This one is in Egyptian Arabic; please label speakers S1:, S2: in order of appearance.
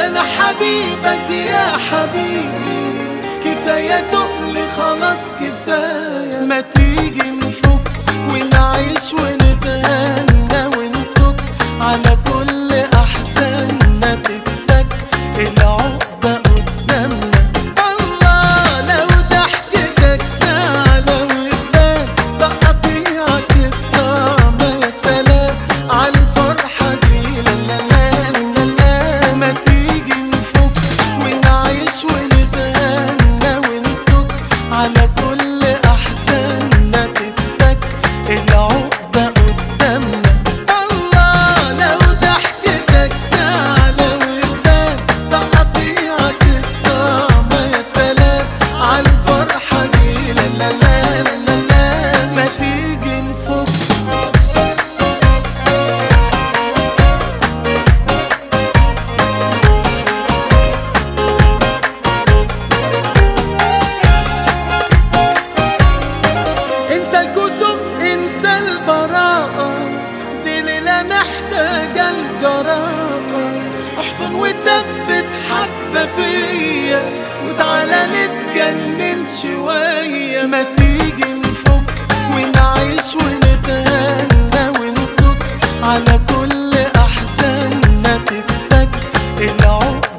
S1: انا حبيبك يا حبيبي كفاية تقلي خلاص كفاية ما تيجي نفك ونعيش ونتهنى ونسك على كل احزاننا تتفك العقدة قدامنا الله لو ضحكتك تعلى وتبان تقطيعك الطعم يا سلام على الفرحة دي لا لا لا لا لا ما تيجي نفك ونعيش ونتهنى ونسك على كل أحزاننا تتفك العقدة قدامنا الله لو ضحكتك تعلى وتبان تقطيعك الطعم يا سلام على الفرحة دي لا لا لا لا لا لا ما تيجي نفك انسى الكسوف انسى البراءة دي ليلة محتاجة الجراءة احضن وثبت حبة فيا وتعالى نتجنن شوية ما تيجي نفك ونعيش ونتهنى ونسك على كل أحزاننا تتفك العقدة